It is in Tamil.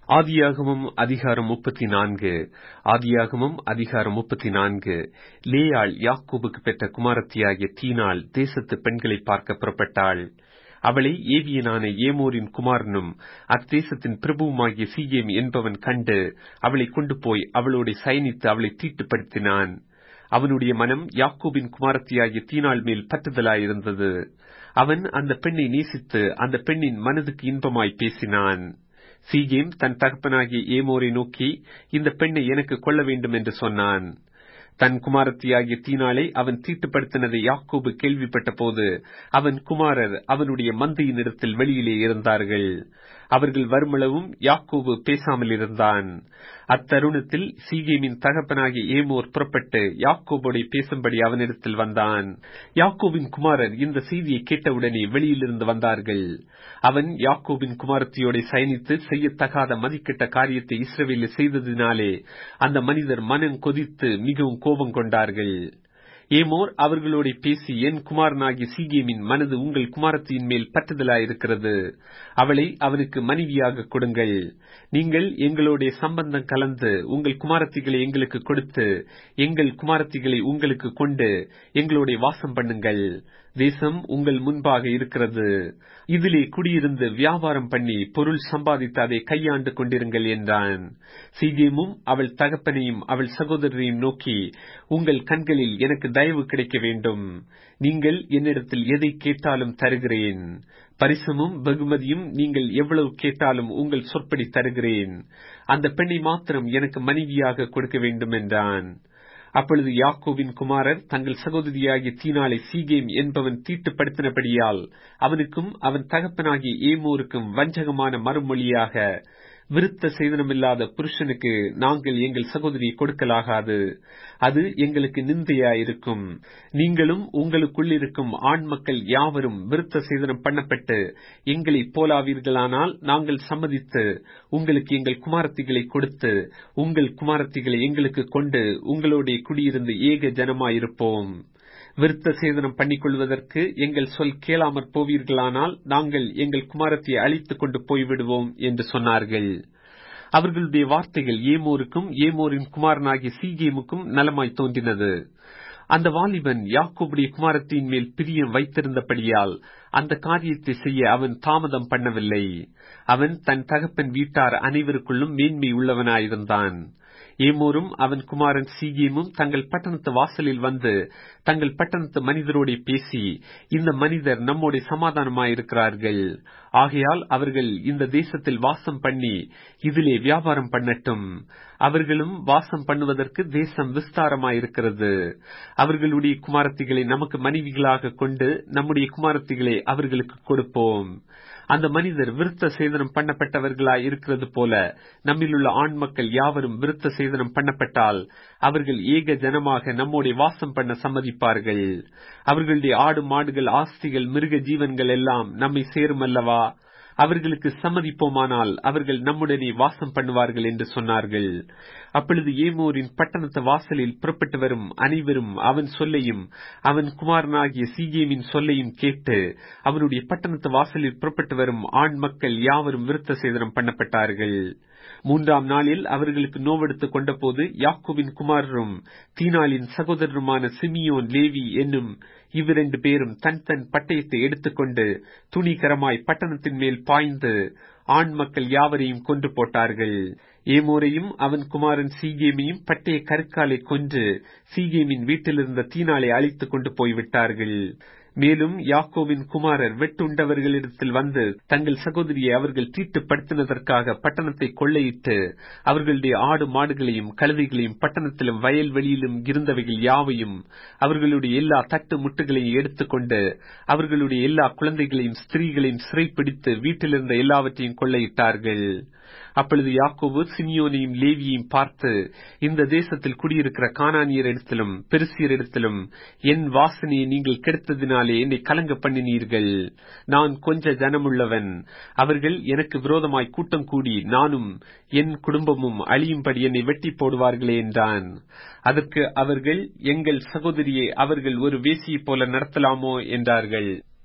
ஆதியாகமம் அதிகாரம் முப்பத்தி நான்கு ஆதியாகமம் அதிகாரம் முப்பத்தி நான்கு லேயாள் யாக்கோபுக்கு பெற்ற குமாரத்தியாகிய தீனாள் தேசத்து பெண்களை பார்க்க புறப்பட்டாள் அவளை ஏவியனான ஏமோரின் குமாரனும் அத்தேசத்தின் பிரபுவுமாகிய சீகேம் என்பவன் கண்டு அவளை கொண்டு போய் அவளோட சயனித்து அவளை தீட்டுப்படுத்தினான் அவனுடைய மனம் யாக்கோபின் குமாரத்தியாகிய தீனாள் மேல் பற்றுதலாயிருந்தது அவன் அந்த பெண்ணை நேசித்து அந்த பெண்ணின் மனதுக்கு இன்பமாய் பேசினான் சீகேம் தன் தகப்பனாகிய ஏமோரை நோக்கி இந்த பெண்ணை எனக்கு கொள்ள வேண்டும் என்று சொன்னான் தன் குமாரத்தியாகிய தீனாளை அவன் தீட்டுப்படுத்தினதை யாக்கோபு கேள்விப்பட்ட போது அவன் குமாரர் அவனுடைய மந்தையின் இடத்தில் வெளியிலே இருந்தார்கள் அவர்கள் வருமளவும் யாக்கோபு பேசாமல் இருந்தான் அத்தருணத்தில் சீகேமின் தகப்பனாகிய ஏமோர் புறப்பட்டு யாக்கோபோட பேசும்படி அவனிடத்தில் வந்தான் யாக்கோபின் குமாரர் இந்த செய்தியை கேட்டவுடனே வெளியிலிருந்து வந்தார்கள் அவன் யாக்கோபின் குமாரத்தியோட சயனித்து செய்யத்தகாத மதிக்கிட்ட காரியத்தை இஸ்ரவேலில் செய்ததினாலே அந்த மனிதர் மனம் கொதித்து மிகவும் கோபம் கொண்டார்கள் ஏமோர் அவர்களோட பேசி என் குமாரனாகிய சீகேமின் மனது உங்கள் குமாரத்தின் மேல் பற்றுதலாயிருக்கிறது அவளை அவனுக்கு மனைவியாக கொடுங்கள் நீங்கள் எங்களுடைய சம்பந்தம் கலந்து உங்கள் குமாரத்திகளை எங்களுக்கு கொடுத்து எங்கள் குமாரத்திகளை உங்களுக்கு கொண்டு எங்களுடைய வாசம் பண்ணுங்கள் தேசம் உங்கள் முன்பாக இருக்கிறது இதிலே குடியிருந்து வியாபாரம் பண்ணி பொருள் சம்பாதித்து அதை கையாண்டு கொண்டிருங்கள் என்றான் சீகேமும் அவள் தகப்பனையும் அவள் சகோதரரையும் நோக்கி உங்கள் கண்களில் எனக்கு தயவு கிடைக்க வேண்டும் நீங்கள் என்னிடத்தில் எதை கேட்டாலும் தருகிறேன் பரிசமும் வெகுமதியும் நீங்கள் எவ்வளவு கேட்டாலும் உங்கள் சொற்படி தருகிறேன் அந்த பெண்ணை மாத்திரம் எனக்கு மனைவியாக கொடுக்க வேண்டும் என்றான் அப்பொழுது யாக்கோவின் குமாரர் தங்கள் சகோதரியாகிய தீனாலை சீகேம் என்பவன் தீட்டுப்படுத்தினபடியால் அவனுக்கும் அவன் தகப்பனாகிய ஏமோருக்கும் வஞ்சகமான மறுமொழியாக விருத்த சேதனமில்லாத புருஷனுக்கு நாங்கள் எங்கள் சகோதரியை கொடுக்கலாகாது அது எங்களுக்கு நிந்தையாயிருக்கும் நீங்களும் உங்களுக்குள் இருக்கும் ஆண் மக்கள் யாவரும் விருத்த சேதனம் பண்ணப்பட்டு எங்களை போலாவீர்களானால் நாங்கள் சம்மதித்து உங்களுக்கு எங்கள் குமாரத்திகளை கொடுத்து உங்கள் குமாரத்திகளை எங்களுக்கு கொண்டு உங்களோட குடியிருந்து ஏக ஜனமாயிருப்போம் விருத்த சேதனம் பண்ணிக்கொள்வதற்கு எங்கள் சொல் கேளாமற் போவீர்களானால் நாங்கள் எங்கள் குமாரத்தை அழித்துக் கொண்டு போய்விடுவோம் என்று சொன்னார்கள் அவர்களுடைய வார்த்தைகள் ஏமோருக்கும் ஏமோரின் குமாரனாகிய சீகேமுக்கும் நலமாய் தோன்றினது அந்த வாலிபன் யாக்கோபுடைய குமாரத்தின் மேல் பிரியம் வைத்திருந்தபடியால் அந்த காரியத்தை செய்ய அவன் தாமதம் பண்ணவில்லை அவன் தன் தகப்பன் வீட்டார் அனைவருக்குள்ளும் மேன்மை உள்ளவனாயிருந்தான் ஏமோரும் அவன் குமாரன் சீகேமும் தங்கள் பட்டணத்து வாசலில் வந்து தங்கள் பட்டணத்து மனிதரோட பேசி இந்த மனிதர் நம்மோட சமாதானமாயிருக்கிறார்கள் ஆகையால் அவர்கள் இந்த தேசத்தில் வாசம் பண்ணி இதிலே வியாபாரம் பண்ணட்டும் அவர்களும் வாசம் பண்ணுவதற்கு தேசம் விஸ்தாரமாயிருக்கிறது அவர்களுடைய குமாரத்திகளை நமக்கு மனைவிகளாக கொண்டு நம்முடைய குமாரத்திகளை அவர்களுக்கு கொடுப்போம் அந்த மனிதர் விருத்த சேதனம் பண்ணப்பட்டவர்களாய் இருக்கிறது போல நம்மிலுள்ள ஆண் மக்கள் யாவரும் விருத்த சேதனம் பண்ணப்பட்டால் அவர்கள் ஏக ஜனமாக நம்மோட வாசம் பண்ண சம்மதிப்பார்கள் அவர்களுடைய ஆடு மாடுகள் ஆஸ்திகள் மிருக ஜீவன்கள் எல்லாம் நம்மை சேரும் அல்லவா அவர்களுக்கு சம்மதிப்போமானால் அவர்கள் நம்முடனே வாசம் பண்ணுவார்கள் என்று சொன்னார்கள் அப்பொழுது ஏமோரின் பட்டணத்து வாசலில் புறப்பட்டு வரும் அனைவரும் அவன் சொல்லையும் அவன் குமாரனாகிய சீகேமின் சொல்லையும் கேட்டு அவனுடைய பட்டணத்து வாசலில் புறப்பட்டு வரும் ஆண் மக்கள் யாவரும் விருத்த சேதனம் பண்ணப்பட்டார்கள் மூன்றாம் நாளில் அவர்களுக்கு நோவெடுத்துக் கொண்டபோது யாக்கோவின் குமாரரும் தீனாளின் சகோதரருமான சிமியோன் லேவி என்னும் இவ்விரண்டு பேரும் தன் தன் பட்டயத்தை எடுத்துக்கொண்டு துணிகரமாய் பட்டணத்தின் மேல் பாய்ந்து ஆண் மக்கள் யாவரையும் கொன்று போட்டார்கள் ஏமோரையும் அவன் குமாரன் சீகேமையும் பட்டய கருக்காலை கொன்று சீகேமின் வீட்டிலிருந்த தீனாலை அழித்துக் கொண்டு போய்விட்டார்கள் மேலும் யாக்கோவின் குமாரர் வெட்டுண்டவர்களிடத்தில் வந்து தங்கள் சகோதரியை அவர்கள் தீட்டுப்படுத்தினதற்காக பட்டணத்தை கொள்ளையிட்டு அவர்களுடைய ஆடு மாடுகளையும் கழுதைகளையும் பட்டணத்திலும் வயல்வெளியிலும் இருந்தவைகள் யாவையும் அவர்களுடைய எல்லா தட்டு முட்டுகளையும் எடுத்துக்கொண்டு அவர்களுடைய எல்லா குழந்தைகளையும் ஸ்திரீகளையும் சிறைப்பிடித்து வீட்டிலிருந்த எல்லாவற்றையும் கொள்ளையிட்டார்கள் அப்பொழுது யாக்கோபு சிமியோனையும் லேவியையும் பார்த்து இந்த தேசத்தில் குடியிருக்கிற கானானியரிடத்திலும் பெருசியரிடத்திலும் என் வாசனையை நீங்கள் கெடுத்ததினாலே என்னை கலங்க பண்ணினீர்கள் நான் கொஞ்ச ஜனமுள்ளவன் அவர்கள் எனக்கு விரோதமாய் கூட்டம் கூடி நானும் என் குடும்பமும் அழியும்படி என்னை வெட்டி போடுவார்களே என்றான் அதற்கு அவர்கள் எங்கள் சகோதரியை அவர்கள் ஒரு வேசியைப் போல நடத்தலாமோ என்றார்கள்